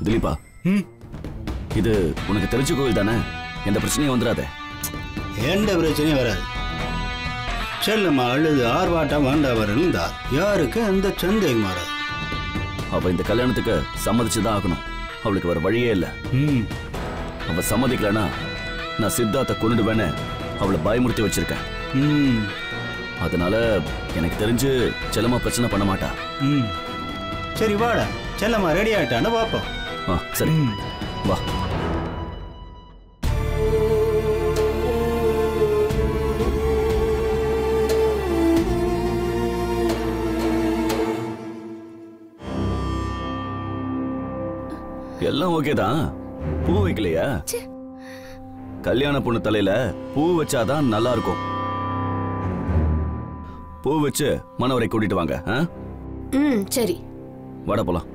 திலீபா ம் இது உனக்கு தெரிஞ்ச கோவில் தானே எந்த பிரச்சனையும் வந்துடாத எந்த பிரச்சனையும் வராது செல்லம்மா அழுது ஆர்வாட்டம் வேண்டவர் இருந்தால் யாருக்கு எந்த சந்தேகம் வராது அவ இந்த கல்யாணத்துக்கு சம்மதிச்சுதான் ஆகணும் அவளுக்கு வேற வழியே இல்ல ம் அவ சம்மதிக்கலனா நான் சித்தார்த்தை கொண்டுடுவேன்னு அவளை பயமுறுத்தி வச்சிருக்கேன் ம் அதனால எனக்கு தெரிஞ்சு செல்லம்மா பிரச்சனை பண்ண மாட்டா ம் சரி வாடா செல்லம்மா ரெடி ஆயிட்டான்னு பார்ப்போம் ஆ சரி ம் வா எல்லாம் ஓகே தான் பூ வைக்கலையா கல்யாண பொண்ணு தலையில பூ வச்சாதான் நல்லா இருக்கும் பூ வச்சு மனவரை கூட்டிட்டு வாங்க ஆ? ம் சரி வாடா போலாம்